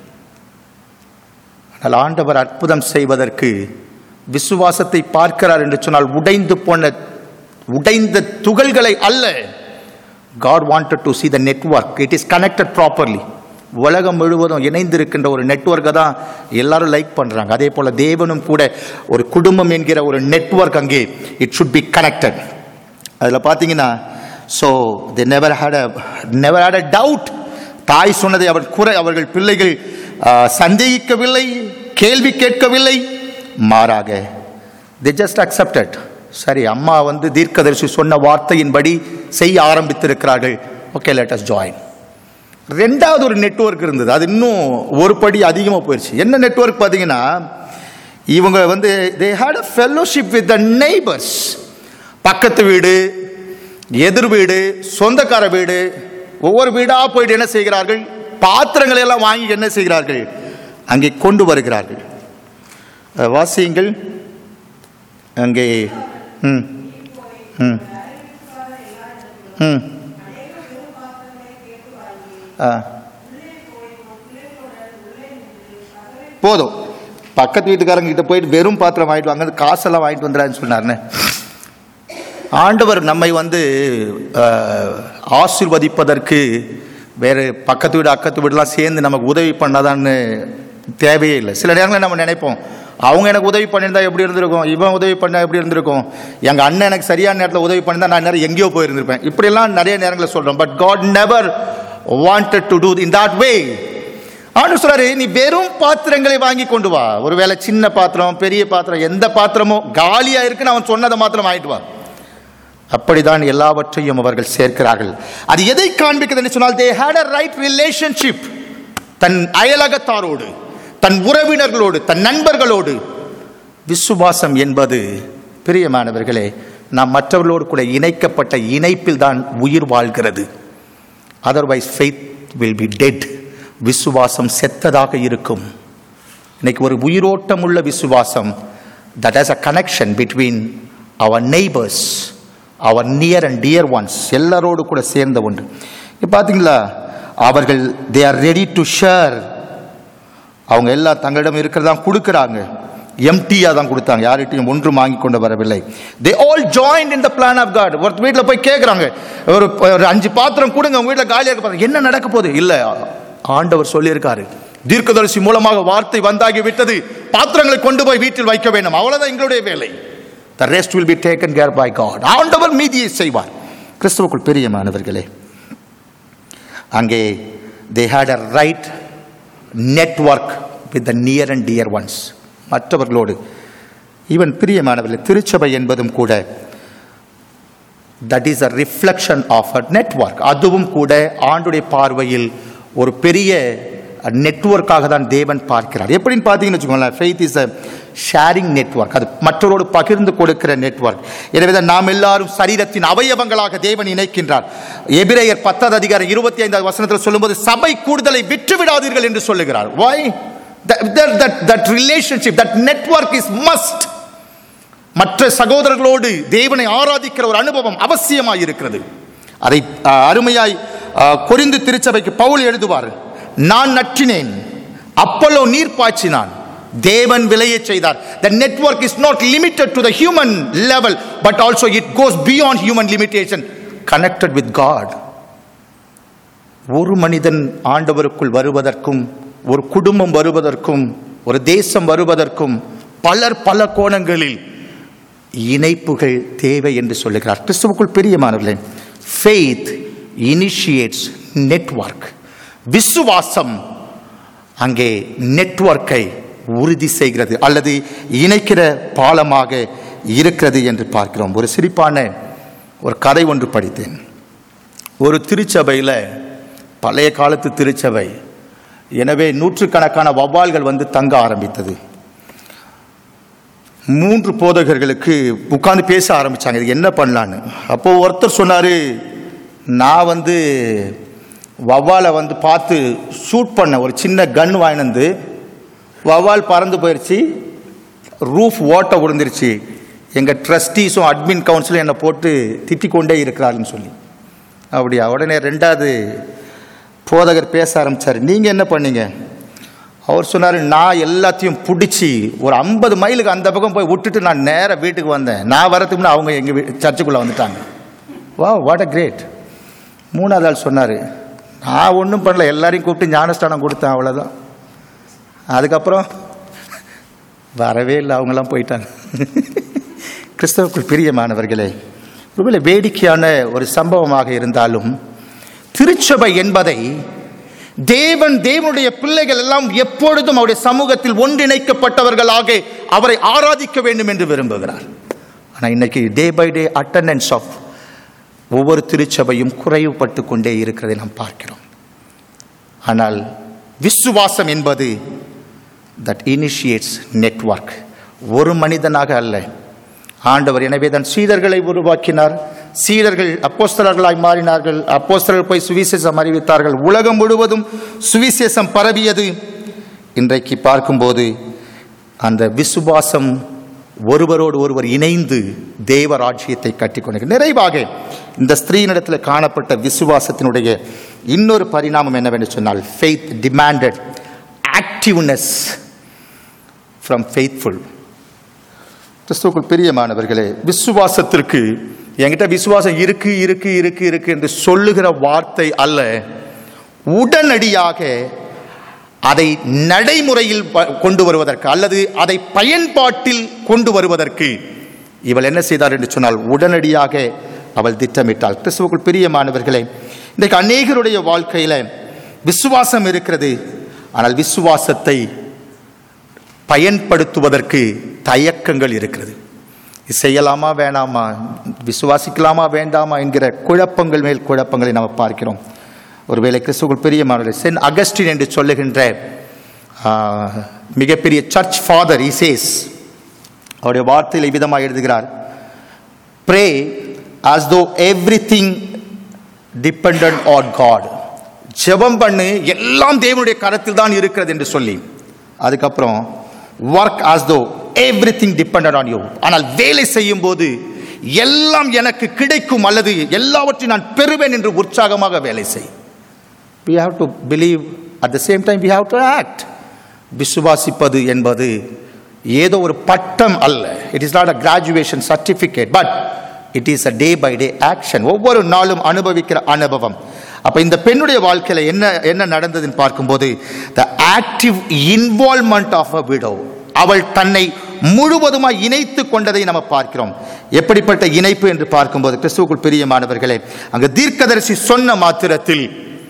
ஆனால் ஆண்டவர் அற்புதம் செய்வதற்கு விசுவாசத்தை பார்க்கிறார் என்று சொன்னால் உடைந்து போன உடைந்த துகள்களை அல்ல God wanted to see the network it is connected properly உலகம் முழுவதும் இணைந்திருக்கின்ற ஒரு நெட்வொர்க்கை தான் எல்லாரும் லைக் பண்ணுறாங்க அதே போல் தேவனும் கூட ஒரு குடும்பம் என்கிற ஒரு நெட்வொர்க் அங்கே இட் should be connected அதில் பார்த்தீங்கன்னா so they never had a never had a doubt தாய் சொன்னதை அவர் குறை அவர்கள் பிள்ளைகள் ஆ, சந்தேகிக்கவில்லை கேள்வி கேட்கவில்லை மாறாக தி ஜஸ்ட் அக்செப்டட் சரி அம்மா வந்து தீர்க்கதரிசி சொன்ன வார்த்தையின்படி செய்ய ஆரம்பித்திருக்கிறார்கள் ஓகே லெட் அஸ் ஜாயின் ரெண்டாவது ஒரு நெட்வொர்க் இருந்தது அது இன்னும் ஒரு படி அதிகமாக போயிடுச்சு என்ன நெட்வொர்க் பார்த்தீங்கன்னா இவங்க வந்து they had a fellowship with the neighbours பக்கத்து வீடு எதிர் வீடு சொந்தக்கார வீடு ஒவ்வொரு வீடாக போயிட்டு என்ன செய்கிறார்கள் பாத்திரங்களை எல்லாம் வாங்கி என்ன செய்கிறார்கள் அங்கே கொண்டு வருகிறார்கள் அஹ், வாசியுங்கள் அங்கே ம் ம் ம் ஆ போதும் பக்கத்து வீட்டுக்காரங்க கிட்ட போயிட்டு வெறும் பாத்திரம் வாங்கிட்டு வாங்க அந்த காசெல்லாம் வாங்கிட்டு வந்துடான்னு சொன்னார்னே ஆண்டவர் நம்மை வந்து அஹ், ஆசீர்வதிப்பதற்கு வேறு பக்கத்து வீடு அக்கத்து வீடுலாம் சேர்ந்து நமக்கு உதவி பண்ணாதான்னு தேவையே இல்லை சில நேரங்களில் நம்ம நினைப்போம் அவங்க எனக்கு உதவி பண்ணியிருந்தா எப்படி இருந்திருக்கும் இவன் உதவி பண்ணா எப்படி இருந்திருக்கும் எங்கள் அண்ணன் எனக்கு சரியான நேரத்தில் உதவி பண்ணியிருந்தா நான் நேரம் எங்கேயோ போயிருந்திருப்பேன் இப்படியெல்லாம் நிறைய நேரங்களில் சொல்கிறோம் but God never wanted to do in that way ஆண்டு சொல்றாரு நீ வெறும் பாத்திரங்களை வாங்கி கொண்டு வா ஒருவேளை சின்ன பாத்திரம் பெரிய பாத்திரம் எந்த பாத்திரமோ காலியா இருக்குன்னு அவன் சொன்னதை மாத்திரம் வாங்கிட்டு வா அப்படிதான் எல்லாவற்றையும் அவர்கள் சேர்க்கிறார்கள் அது எதை காண்பிக்கிறது என்று சொன்னால் they had a right relationship தன் அயலகத்தாரோடு தன் உறவினர்களோடு தன் நண்பர்களோடு விசுவாசம் என்பது பிரியமானவர்களே நாம் மற்றவர்களோடு கூட இணைக்கப்பட்ட இணைப்பில் தான் உயிர் வாழ்கிறது otherwise faith will be dead விசுவாசம் செத்ததாக இருக்கும் இன்னைக்கு ஒரு உயிரோட்டம் உள்ள விசுவாசம் that has a connection between our neighbours our near and dear ones எல்லாரோடு கூட சேர்ந்த ஒன்று இப்போ பார்த்தீங்களா அவர்கள் they are ready to share அவங்க எல்லாம் தங்களிடம் இருக்கிறதா கொடுக்குறாங்க எம்டியாக தான் கொடுத்தாங்க யார்கிட்டையும் ஒன்றும் வாங்கி கொண்டு வரவில்லை they all join in the plan of God ஒரு வீட்டில் போய் கேட்குறாங்க ஒரு ஒரு அஞ்சு பாத்திரம் கொடுங்க உங்க வீட்டில் காலியாக இருக்க பாருங்க என்ன நடக்க போகுது இல்லை ஆண்டவர் சொல்லியிருக்காரு தீர்க்கதரிசி மூலமாக வார்த்தை வந்தாகி விட்டது பாத்திரங்களை கொண்டு போய் வீட்டில் வைக்க வேண்டும் அவ்வளவுதான் எங்களுடைய வேலை the rest will be taken care by God ஆண்டவர் மீதியை செய்வார் கிறிஸ்துவுக்குள் பிரியமானவர்களே அங்கே they had a right network with the near and dear ones மற்றவர்களோடு ஈவன் பிரியமானவர்கள் திருச்சபை என்பதும் கூட that is a reflection of a network அதுவும் கூட ஆண்டுடைய பார்வையில் ஒரு பெரிய நெட்வொர்க்காக தான் தேவன் பார்க்கிறார் எப்படின்னு பார்த்தீங்கன்னு வச்சுக்கோங்களேன் faith is a sharing network அது மற்றவரோடு பகிர்ந்து கொடுக்கிற நெட்வொர்க் எனவே தான் நாம் எல்லாரும் சரீரத்தின் அவயவங்களாக தேவன் இணைக்கின்றார் எபிரேயர் பத்தாவது அதிகாரம் இருபத்தி ஐந்தாவது வசனத்தில் சொல்லும்போது சபை கூடுதலை விற்று விடாதீர்கள் என்று சொல்லுகிறார் why that, that, that, that relationship that network is must மற்ற சகோதரர்களோடு தேவனை ஆராதிக்கிற ஒரு அனுபவம் அவசியமாய் இருக்கிறது அதை ஆ, அருமையாய் ஆ, கொரிந்து திருச்சபைக்கு பவுல் எழுதுவார் நான் நற்றினேன் அப்பல்லோ நீர் பாய்ச்சினான் தேவன் விளைய செய்தார் the network is not limited to the human level but also it goes beyond human limitation connected with god ஒரு மனிதன் ஆண்டவருக்குள் வருவதற்கும் ஒரு குடும்பம் வருவதற்கும் ஒரு தேசம் வருவதற்கும் பலர் பல கோணங்களில் இணைப்புகள் தேவை என்று சொல்லுகிறார் கிறிஸ்துவுக்குள் பிரியமானவர்களே ஃபெய்த் இனிஷியேட்ஸ் நெட்வொர்க் விசுவாசம் அங்கே நெட்வொர்க்கை உறுதி செய்கிறது அல்லது இணைக்கிற பாலமாக இருக்கிறது என்று பார்க்கிறோம் ஒரு சிரிப்பான ஒரு கதை ஒன்று படித்தேன் ஒரு திருச்சபையில் பழைய காலத்து திருச்சபை எனவே நூற்றுக்கணக்கான வவ்வால்கள் வந்து தங்க ஆரம்பித்தது மூன்று போதகர்களுக்கு உட்கார்ந்து பேச ஆரம்பிச்சாங்க இது என்ன பண்ணலான்னு அப்போ ஒருத்தர் சொன்னாரு நான் வந்து வவ்வாலை வந்து பார்த்து ஷூட் பண்ண ஒரு சின்ன கன் வாங்கினு வந்து வவ்வால் பறந்து போயிடுச்சு ரூஃப் ஓட்ட விழுந்துருச்சு எங்கள் ட்ரஸ்டீஸும் அட்மின் கவுன்சிலும் என்னை போட்டு திட்டிக் கொண்டே இருக்கிறாருன்னு சொல்லி அப்படியா உடனே ரெண்டாவது போதகர் பேச ஆரம்பிச்சார் நீங்கள் என்ன பண்ணீங்க அவர் சொன்னார் நான் எல்லாத்தையும் பிடிச்சி ஒரு ஐம்பது மைலுக்கு அந்த பக்கம் போய் விட்டுட்டு நான் நேராக வீட்டுக்கு வந்தேன் நான் வரதுக்கு முன்னே அவங்க எங்கள் வீ சர்ச்சுக்குள்ளே வந்துட்டாங்க வா வாட் அ கிரேட் மூணாவது ஆள் சொன்னார் நான் ஒன்றும் பண்ணல எல்லாரையும் கூப்பிட்டு ஞானஸ்தானம் கொடுத்தேன் அவ்வளோதான் அதுக்கப்புறம் வரவே இல்லை அவங்கெல்லாம் போயிட்டாங்க கிறிஸ்தவுக்குள் பிரியமானவர்களே ஒருவேளை வேடிக்கையான ஒரு சம்பவமாக இருந்தாலும் திருச்சபை என்பதை தேவன் தேவனுடைய பிள்ளைகள் எல்லாம் எப்பொழுதும் அவருடைய சமூகத்தில் ஒன்றிணைக்கப்பட்டவர்களாக அவரை ஆராதிக்க வேண்டும் என்று விரும்புகிறார் ஆனால் இன்னைக்கு day by day attendance of ஒவ்வொரு திருச்சபையும் குறைவுபட்டு கொண்டே இருக்கிறதை நாம் பார்க்கிறோம் ஆனால் விசுவாசம் என்பது தட் இனிஷியேட்ஸ் நெட்வொர்க் ஒரு மனிதனாக அல்ல ஆண்டவர் எனவே தான் சீடர்களை உருவாக்கினார் சீடர்கள் அப்போஸ்தலர்களாய் மாறினார்கள் அப்போஸ்தலர்கள் போய் சுவிசேஷம் அறிவித்தார்கள் உலகம் முழுவதும் சுவிசேஷம் பரவியது இன்றைக்கு பார்க்கும்போது அந்த விசுவாசம் ஒருவரோடு ஒருவர் இணைந்து தேவ ராஜ்யத்தை கட்டிக்கொண்டு நிறைவாக இந்த ஸ்திரீனிடத்தில் காணப்பட்ட விசுவாசத்தினுடைய இன்னொரு பரிணாமம் என்னவென்று சொன்னால் faith demanded activeness from faithful கிறிஸ்துவுக்குள் பிரியமானவர்களே விசுவாசத்திற்கு என்கிட்ட விசுவாசம் இருக்கு இருக்கு இருக்கு இருக்கு என்று சொல்லுகிற வார்த்தை அல்ல உடனடியாக அதை நடைமுறையில் ப- கொண்டு வருவதற்கு அல்லது அதை பயன்பாட்டில் கொண்டு வருவதற்கு இவள் என்ன செய்தார் என்று சொன்னால் உடனடியாக அவள் திட்டமிட்டாள் கிறிஸ்துவுக்குள் பிரியமானவர்களே இன்றைக்கு அநேகருடைய வாழ்க்கையில விசுவாசம் இருக்கிறது ஆனால் விசுவாசத்தை பயன்படுத்துவதற்கு தயக்கங்கள் இருக்கிறது இது செய்யலாமா வேணாமா விசுவாசிக்கலாமா வேண்டாமா என்கிற குழப்பங்கள் மேல் குழப்பங்களை நாம் பார்க்கிறோம் ஒருவேளை கிறிஸ்துவுக்குள் பிரியமானவர்கள் சென் அகஸ்டின் என்று சொல்லுகின்ற ஆ, மிகப்பெரிய சர்ச் ஃபாதர் இசேஸ் அவருடைய வார்த்தையில் விதமாக எழுதுகிறார் pray as though everything dependent on God ஜெபம் பண்ணு எல்லாம் தேவனுடைய கரத்தில் தான் இருக்கிறது என்று சொல்லி அதுக்கப்புறம் work as though everything dependent on you ஆனால் வேலை செய்யும் போது எல்லாம் எனக்கு கிடைக்கும் அல்லது எல்லாவற்றையும் நான் பெறுவேன் என்று உற்சாகமாக வேலை செய் we have to believe at the same time we have to act விசுவாசிப்பது என்பது ஏதோ ஒரு பட்டம் அல்ல it is not a graduation certificate but it is a day by day action ஒவ்வொரு நாளும் அனுபவிக்கிற அனுபவம் அப்ப இந்த பெண்ணுடைய வாழ்க்கையில என்ன என்ன நடந்ததுன்னு பார்க்கும்போது the active involvement of a widow அவள் தன்னை முழுவதுமாய் இணைத்து கொண்டதை நம்ம பார்க்கிறோம் எப்படிப்பட்ட இணைப்பு என்று பார்க்கும்போது கிறிஸ்துவுக்குள் பிரியமானவர்களே அங்க தீர்க்கதரிசி சொன்ன மாத்திரத்தில்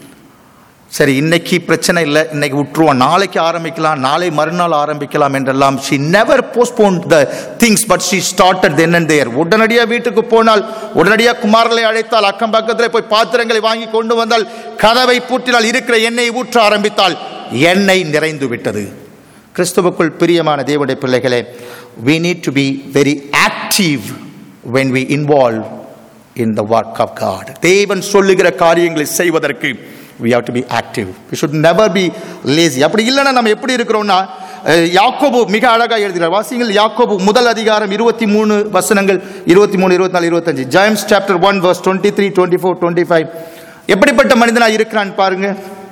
சரி இன்னைக்கு பிரச்சனை இல்லை இன்னைக்கு விட்டுருவோம் நாளைக்கு ஆரம்பிக்கலாம் நாளை மறுநாள் ஆரம்பிக்கலாம் என்றெல்லாம் she never postponed the things but she started then and there உடனடியாக வீட்டுக்கு போனால் உடனடியாக குமாரர்களை அழைத்தால் அக்கம் பக்கத்தில் போய் பாத்திரங்களை வாங்கி கொண்டு வந்தால் கதவை பூட்டினால் இருக்கிற எண்ணெயை ஊற்ற ஆரம்பித்தால் எண்ணெய் நிறைந்து விட்டது கிறிஸ்துவுக்குள் பிரியமான தேவனுடைய பிள்ளைகளே we need to be very active when we involve in the work of God தேவன் சொல்லுகிற காரியங்களை செய்வதற்கு we have to be active we should never be lazy அப்படி இல்லைன்னா நம்ம எப்படி இருக்கிறோம்னா அஹ், யாக்கோபு மிக அழகா எழுதுகிறார் வாசிங்கள் யாக்கோபு முதல் அதிகாரம் இருபத்தி மூணு வசனங்கள் இருபத்தி மூணு இருபத்தி நாலு இருபத்தஞ்சு James chapter one verse twenty three twenty four twenty five எப்படிப்பட்ட மனிதனா இருக்கிறான் பாருங்க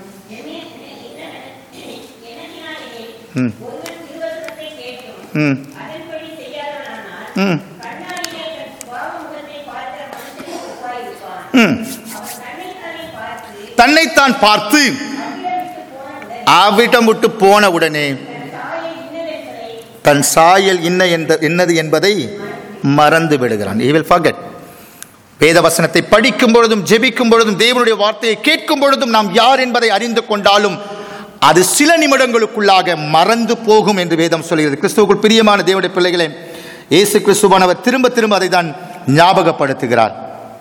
ம் ஒருவன் திருவசனத்தை கேட்டும் ம் அதன்படி செய்யாதவனானால் ம் கண்ணாடியிலே தன் சுபாவ முகத்தை பார்க்கிற மனுஷனுக்கு ஒப்பாயிருப்பான் ம் அவன் தன்னைத்தானே பார்த்து தன்னைத்தான் பார்த்து அவ்விடம் விட்டு போன உடனே அவ்விடம் விட்டு போன உடனே தன் சாயை இன்னதென்பதை தன் சாயல் இன்ன என்ற என்னது என்பதை மறந்து விடுகிறான் he will forget வேத வசனத்தை படிக்கும் பொழுதும் ஜெபிக்கும் பொழுதும் தேவனுடைய வார்த்தையை கேட்கும் பொழுதும் நாம் யார் என்பதை அறிந்து கொண்டாலும் அது சில நிமிடங்களுக்குள்ளாக மறந்து போகும் என்று வேதம் சொல்கிறது கிறிஸ்துவுக்குள் பிரியமான தேவனுடைய பிள்ளைகளே இயேசு கிறிஸ்துவானவர் திரும்ப திரும்ப அதை தான் ஞாபகப்படுத்துகிறார்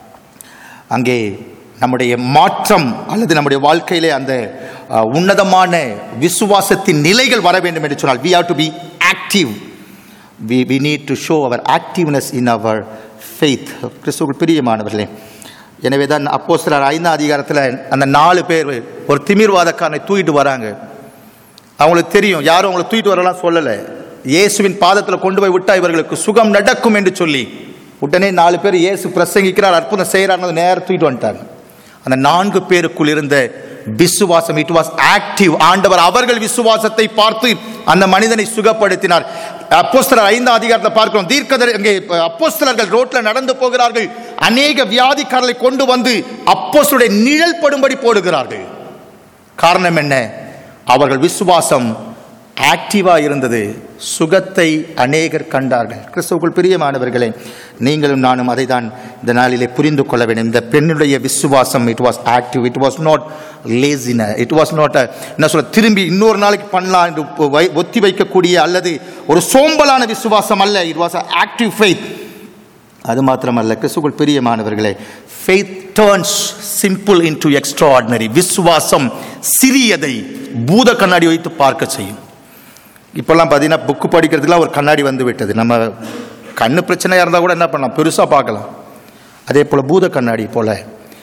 அங்கே நம்முடைய மாற்றம் அல்லது நம்முடைய வாழ்க்கையிலே அந்த அஹ், உன்னதமான விசுவாசத்தின் நிலைகள் வர வேண்டும் என்று சொன்னால் we have to be active we we need to show our activeness in our faith கிறிஸ்துவுக்குள் பிரியமானவர்களே எனவே தான் அப்போ சிலர் ஐந்தாம் அதிகாரத்தில் அந்த நாலு பேர் ஒரு திமிர்வாதக்காரனை தூக்கிட்டு வராங்க அவங்களுக்கு தெரியும் யாரும் அவங்களை தூக்கிட்டு வரலாம் சொல்லலை இயேசுவின் பாதத்தில் கொண்டு போய் விட்டா இவர்களுக்கு சுகம் நடக்கும் என்று சொல்லி உடனே நாலு பேர் இயேசு பிரசங்கிக்கிறார் அற்புதம் செய்கிறார் நேரம் தூக்கிட்டு வந்துட்டாங்க அந்த நான்கு பேருக்குள் இருந்த விசுவாசம் இட் வாஸ் ஆக்டிவ் ஆண்டவர் அவர்கள் விசுவாசத்தை பார்த்து அந்த மனிதனை சுகப்படுத்தினார் அப்போஸ்தலர் ஐந்தாம் அதிகாரத்தை பார்க்கிறோம் தீர்க்கதர் இங்கே அப்போஸ்தலர்கள் ரோட்ல நடந்து போகிறார்கள் அநேக வியாதிக்காரர்களை கொண்டு வந்து அப்போஸ்தலருடைய நிழல் படும்படி போடுகிறார்கள் காரணம் என்ன அவர்கள் விசுவாசம் ஆக்டிவா இருந்தது சுகத்தை அநேகர் கண்டார்கள் கிறிஸ்துவுக்குள் பிரியமானவர்களே நீங்களும் நானும் அதை தான் இந்த நாளிலே புரிந்து கொள்ள வேண்டும் இந்த பெண்ணுடைய விசுவாசம் it was active it was not லேசின இட் வாஸ் நாட் என்ன சொல்ல திரும்பி இன்னொரு நாளைக்கு பண்ணலாம் என்று வை- ஒத்தி வைக்கக்கூடிய அல்லது ஒரு சோம்பலான விசுவாசம் அல்ல இட் வாஸ் ஆக்டிவ் ஃபெய்த் அது மாத்திரமல்ல கிறிஸ்துக்குள் பிரியமானவர்களே faith turns simple into extraordinary விசுவாசம் சிறியதை பூத கண்ணாடி வைத்து பார்க்க செய்யும் இப்போல்லாம் பார்த்தீங்கன்னா புக்கு படிக்கிறதுக்குலாம் ஒரு கண்ணாடி வந்து விட்டது நம்ம கண்ணு பிரச்சனையாக இருந்தால் கூட என்ன பண்ணலாம் பெருசாக பார்க்கலாம் அதே போல் பூத கண்ணாடி போல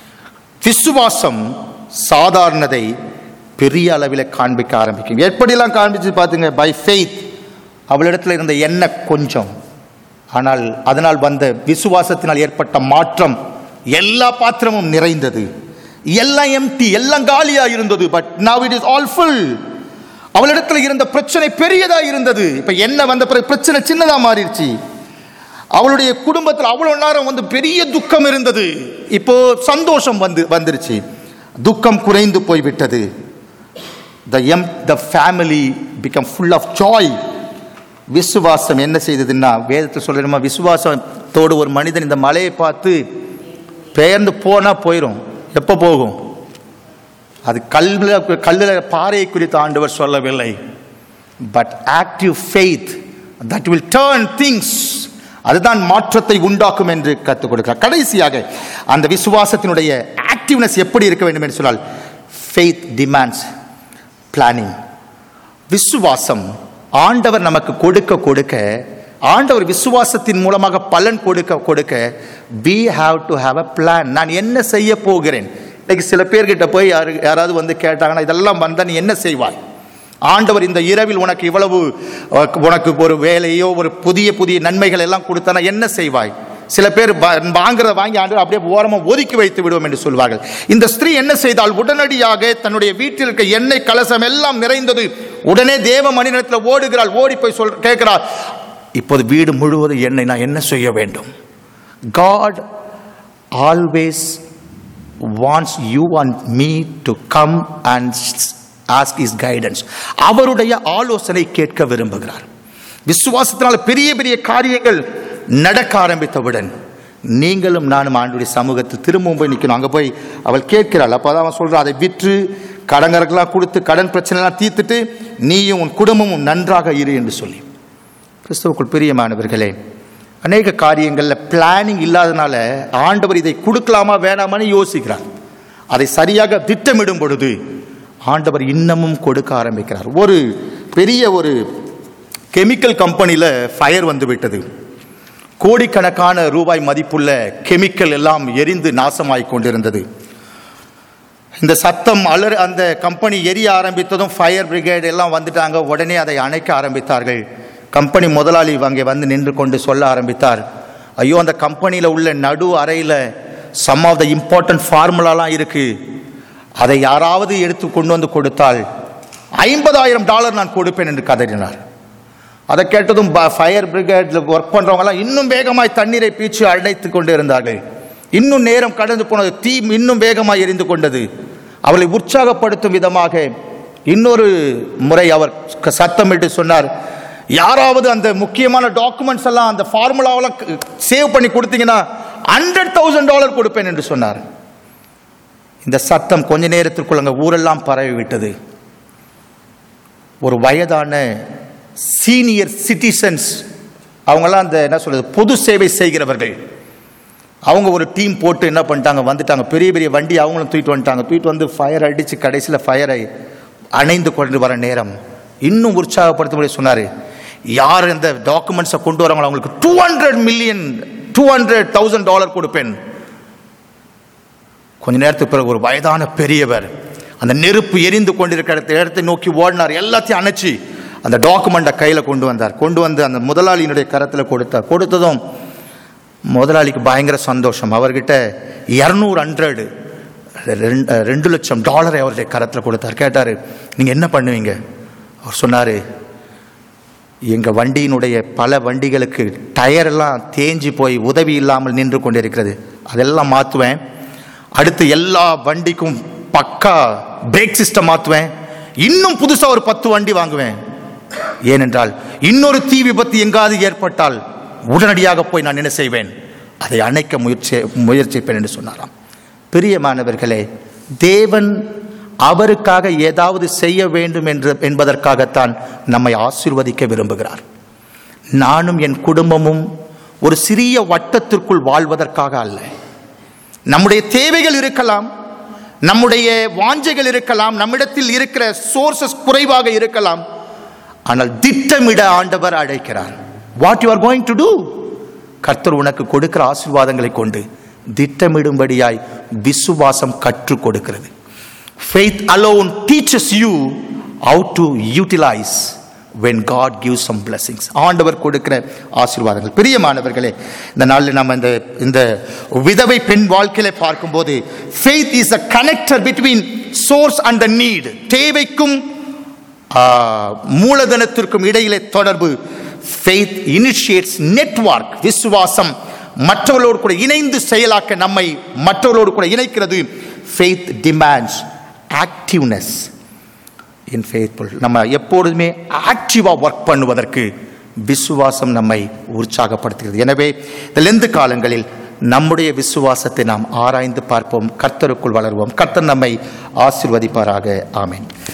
விசுவாசம் சாதாரணதை பெரிய அளவில் காண்பிக்க ஆரம்பிக்கும் எப்படிலாம் காண்பிச்சு பார்த்துங்க பை ஃபெய்த் அவளிடத்தில் இருந்த எண்ணெய் கொஞ்சம் ஆனால் அதனால் வந்த விசுவாசத்தினால் ஏற்பட்ட மாற்றம் எல்லா பாத்திரமும் நிறைந்தது எல்லாம் எம்டி எல்லாம் காலியா இருந்தது but now it is all full அவளிடத்தில் இருந்த பிரச்சனை பெரியதா இருந்தது இப்ப என்ன வந்த பிறகு பிரச்சனை சின்னதா மாறிடுச்சு அவளுடைய குடும்பத்தில் அவ்வளவு நேரம் வந்து பெரிய துக்கம் இருந்தது இப்போ சந்தோஷம் வந்து வந்துருச்சு துக்கம் குறைந்து போய்விட்டது the em the family become full of joy விசுவாசம் என்ன செய்ததுன்னா வேதத்தில் சொல்லிடுமா விசுவாசத்தோடு ஒரு மனிதன் இந்த மலையை பார்த்து பெயர்ந்து போனா போயிடும் எப்போ போகும் அது கல்லில் கல்லில் பாறையை குறித்து ஆண்டவர் சொல்லவில்லை but active faith that will turn things அதுதான் மாற்றத்தை உண்டாக்கும் என்று கற்றுக் கொடுக்கிறார் கடைசியாக அந்த விசுவாசத்தினுடைய ஆக்டிவ்னஸ் எப்படி இருக்க வேண்டும் என்று சொன்னால் ஃபெய்த் டிமாண்ட்ஸ் பிளானிங் விசுவாசம் ஆண்டவர் நமக்கு கொடுக்க கொடுக்க ஆண்டவர் விசுவாசத்தின் மூலமாக பலன் கொடுக்க கொடுக்க we have to have a plan நான் என்ன செய்ய போகிறேன் இன்னைக்கு சில பேர்கிட்ட போய் யாரு யாராவது வந்து கேட்டாங்கன்னா இதெல்லாம் வந்தா நீ என்ன செய்வாய் ஆண்டவர் இந்த இரவில் உனக்கு இவ்வளவு அஹ், உனக்கு ஒரு வேலையோ ஒரு புதிய புதிய நன்மைகள் எல்லாம் கொடுத்தானா என்ன செய்வாய் சில பேர் ப- வாங்குறத வாங்கி ஆண்டு அப்படியே ஓரமா ஒதுக்கி வைத்து விடுவோம் என்று சொல்வார்கள் இந்த ஸ்திரீ என்ன செய்தால் உடனடியாக தன்னுடைய வீட்டில் இருக்க எண்ணெய் கலசம் எல்லாம் நிறைந்தது உடனே தேவ மணிநடத்தில் ஓடுகிறாள் ஓடி போய் சொல் கேட்கிறாள் இப்போது வீடு முழுவதும் எண்ணெய் நான் என்ன செய்ய வேண்டும் God always wants you and me to come and ask his guidance அவருடைய ஆலோசனை கேட்க விரும்புகிறார் விசுவாசத்தினால பெரிய பெரிய காரியங்கள் நடக்க ஆரம்பித்தவுடன் நீங்களும் நானும் ஆண்டுடைய சமூகத்தில் திரும்பவும் போய் நிற்கணும் அங்கே போய் அவள் கேட்கிறாள் அப்போ அவன் சொல்கிறான் அதை விற்று கடங்கருக்கெல்லாம் கொடுத்து கடன் பிரச்சனைலாம் தீர்த்துட்டு நீயும் உன் குடும்பமும் நன்றாக இரு என்று சொல்லி கிறிஸ்தவுக்குள் பிரியமானவர்களே அநேக காரியங்களில் பிளானிங் இல்லாதனால ஆண்டவர் இதை கொடுக்கலாமா வேணாமான்னு யோசிக்கிறார் அதை சரியாக திட்டமிடும் பொழுது ஆண்டவர் இன்னமும் கொடுக்க ஆரம்பிக்கிறார் ஒரு பெரிய ஒரு கெமிக்கல் கம்பெனியில் ஃபயர் வந்து விட்டது கோடிக்கணக்கான ரூபாய் மதிப்புள்ள கெமிக்கல் எல்லாம் எரிந்து நாசமாய் கொண்டிருந்தது இந்த சத்தம் அலர் அந்த கம்பெனி எரிய ஆரம்பித்ததும் ஃபயர் பிரிகேட் எல்லாம் வந்துட்டாங்க உடனே அதை அணைக்க ஆரம்பித்தார்கள் கம்பெனி முதலாளி அங்கே வந்து நின்று கொண்டு சொல்ல ஆரம்பித்தார் ஐயோ அந்த கம்பெனியில் உள்ள நடு அறையில் சம் ஆஃப் த இம்பார்ட்டன்ட் ஃபார்முலாலாம் இருக்கு அதை யாராவது எடுத்து கொண்டு வந்து கொடுத்தால் ஐம்பதாயிரம் டாலர் நான் கொடுப்பேன் என்று கதறினார் அதை கேட்டதும் ஃபயர் பிரிகேட்ல ஒர்க் பண்றவங்கலாம் இன்னும் வேகமாய் தண்ணீரை பீச்சு அடைத்து கொண்டு இருந்தார்கள் இன்னும் நேரம் கடந்து போனது தீ இன்னும் வேகமாய் எரிந்து கொண்டது அவளை உற்சாகப்படுத்தும் விதமாக இன்னொரு முறை அவர் க- சத்தமிட்டு சொன்னார் யாராவது அந்த முக்கியமான டாக்குமெண்ட்ஸ் எல்லாம் அந்த ஃபார்முலாவெல்லாம் சேவ் பண்ணி கொடுத்தீங்கன்னா ஹண்ட்ரட் தௌசண்ட் டாலர் கொடுப்பேன் என்று சொன்னார் இந்த சத்தம் கொஞ்ச நேரத்திற்குள் அங்கே ஊரெல்லாம் பரவி விட்டது ஒரு வயதான சீனியர் சிட்டிசன்ஸ் அவங்கெல்லாம் அந்த என்ன சொல்றது பொது சேவை செய்கிறவர்கள் அவங்க ஒரு டீம் போட்டு என்ன பண்ணிட்டாங்க வந்துட்டாங்க பெரிய பெரிய வண்டி அவங்களும் தூக்கிட்டு வந்துட்டாங்க தூக்கிட்டு வந்து ஃபயர் அடித்து கடைசியில் ஃபயரை அணைந்து கொண்டு வர நேரம் இன்னும் உற்சாகப்படுத்தும்படி சொன்னார் யார் இந்த டாக்குமெண்ட்ஸை கொண்டு வராங்களோ அவங்களுக்கு two hundred million two hundred thousand dollar கொடுப்பேன் கொஞ்ச நேரத்துக்கு பிறகு ஒரு வயதான பெரியவர் அந்த நெருப்பு எரிந்து கொண்டிருக்கிற இடத்த- இடத்தை நோக்கி ஓடினார் எல்லாத்தையும் அணைச்சி அந்த டாக்குமெண்ட்டை கையில் கொண்டு வந்தார் கொண்டு வந்து அந்த முதலாளியினுடைய கரத்தில் கொடுத்தார் கொடுத்ததும் முதலாளிக்கு பயங்கர சந்தோஷம் அவர்கிட்ட இரநூறு ஹண்ட்ரடு ரெண்டு லட்சம் டாலரை அவருடைய கரத்தில் கொடுத்தார் கேட்டார் நீங்கள் என்ன பண்ணுவீங்க அவர் சொன்னார் எங்கள் வண்டியினுடைய பல வண்டிகளுக்கு டயர் எல்லாம் தேஞ்சு போய் உதவி இல்லாமல் நின்று கொண்டிருக்கிறது அதெல்லாம் மாற்றுவேன் அடுத்து எல்லா வண்டிக்கும் பக்கா பிரேக் சிஸ்டம் மாற்றுவேன் இன்னும் புதுசாக ஒரு பத்து வண்டி வாங்குவேன் ஏனென்றால் இன்னொரு தீ விபத்து எங்காவது ஏற்பட்டால் உடனடியாக போய் நான் என்ன செய்வேன் அதை அணைக்க முயற்சி முயற்சிப்பேன் என்று சொன்னாராம் பிரியமானவர்களே தேவன் அவருக்காக ஏதாவது செய்ய வேண்டும் என்று என்பதற்காகத்தான் நம்மை ஆசீர்வதிக்க விரும்புகிறார் நானும் என் குடும்பமும் ஒரு சிறிய வட்டத்திற்குள் வாழ்வதற்காக அல்ல நம்முடைய தேவைகள் இருக்கலாம் நம்முடைய வாஞ்சைகள் இருக்கலாம் நம்மிடத்தில் இருக்கிற சோர்சஸ் குறைவாக இருக்கலாம் ஆனால் திட்டமிட ஆண்டவர் அழைக்கிறார் what you are going to do கர்த்தர் உனக்கு கொடுக்கிற ஆசீர்வாதங்களை கொண்டு திட்டமிடும்படியாய் விசுவாசம் கற்றுக் கொடுக்கிறது faith alone teaches you how to utilize when God gives some blessings ஆண்டவர் கொடுக்கிற ஆசீர்வாதங்கள் பிரியமானவர்களே இந்த நாளில் நம்ம இந்த இந்த விதவை பெண் வாழ்க்கையில பார்க்கும்போது faith is a connector between source and the need தேவைக்கும் ஆ, மூலதனத்திற்கும் இடையிலே தொடர்பு faith initiates network விசுவாசம் மற்றவர்களோடு கூட இணைந்து செயலாக்க நம்மை மற்றவர்களோடு கூட இணைக்கிறது faith demands activeness in faithful நம்ம எப்பொழுதுமே ஆக்டிவாக ஒர்க் பண்ணுவதற்கு விசுவாசம் நம்மை உற்சாகப்படுத்துகிறது எனவே இந்த லெந்து காலங்களில் நம்முடைய விசுவாசத்தை நாம் ஆராய்ந்து பார்ப்போம் கர்த்தருக்குள் வளருவோம் கர்த்தர் நம்மை ஆசிர்வதிப்பாராக ஆமென்